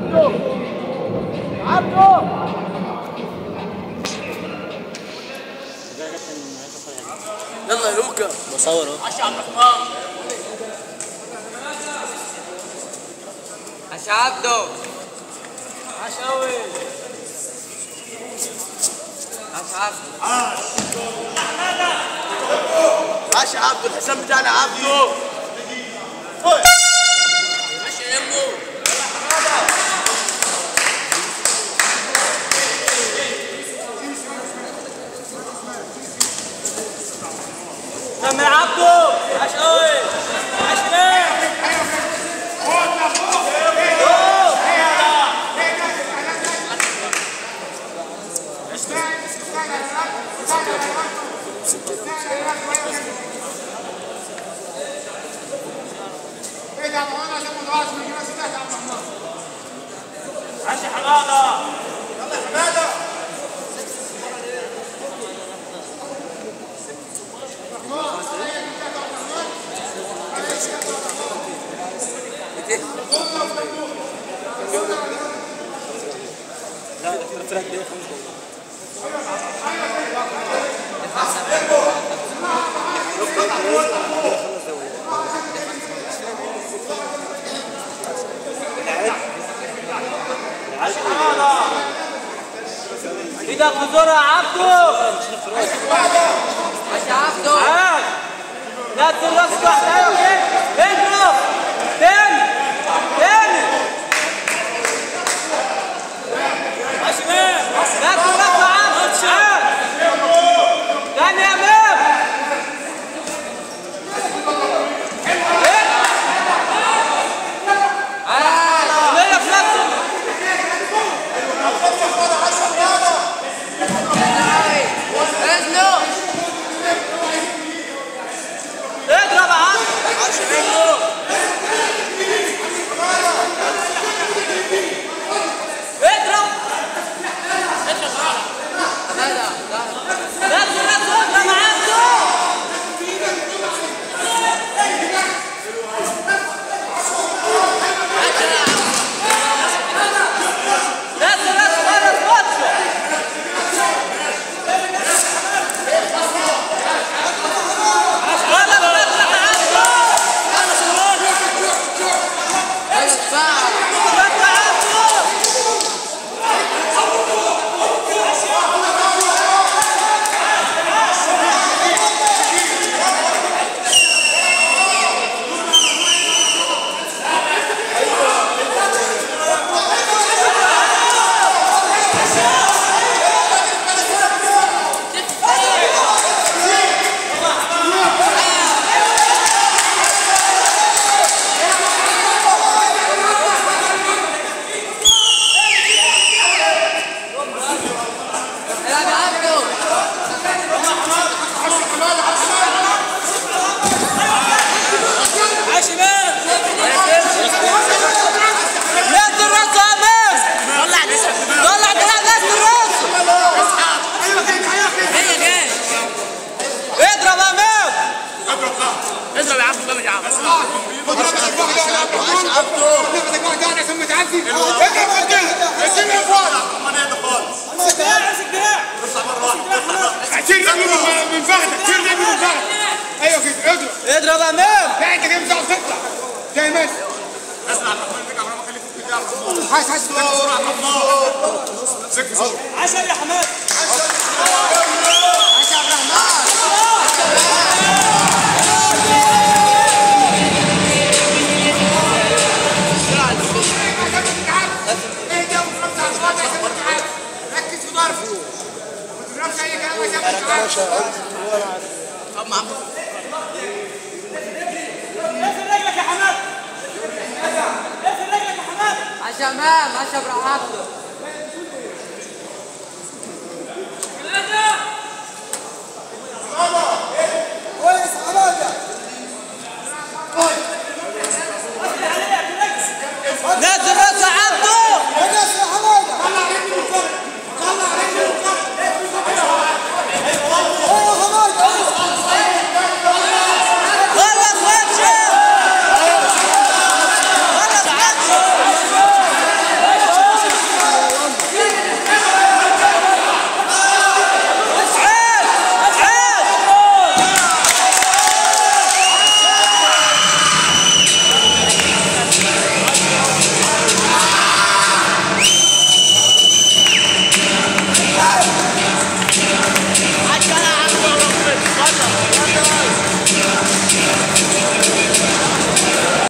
عبده عبده يلا يا لوكا بصور اهو عشا عبد الرحمن عشا عبده عشاوي عشا عبده عشا عبده الحسام بتاعنا عبده عشا يمه كمل عبده عشاوي عشرين عشا حماده لا الفرق دي خمس ايدك بسرعه عبده عشا عبده عاد لا ترقص واحد ايوه كده اضرب تاني تاني لا ترقص عاد عاد تاني يا امام عاد ليه في نفسه اضرب عاد اضرب لا ترقص اضرب عبده لا ترقص خالص بطشه غلط غلط عبده غلط عبده ناس الراس امام طلع طلع طلع ناس الراس اضرب امام اضرب يا عم اضرب يا عم شيل رجله من- من فخدك شيل رجله من فخدك ايوه كده اضرب اضرب امام لا انت كده مش هتعرف تطلع زي ما انت حاسس حاسس عشان يا حماد ركز في ضربه ما تضربش اي كلام عشان ما تتعبش. اقفل رجلك يا حماد اقفل رجلك يا حماد عشا امام عشا ابراهيم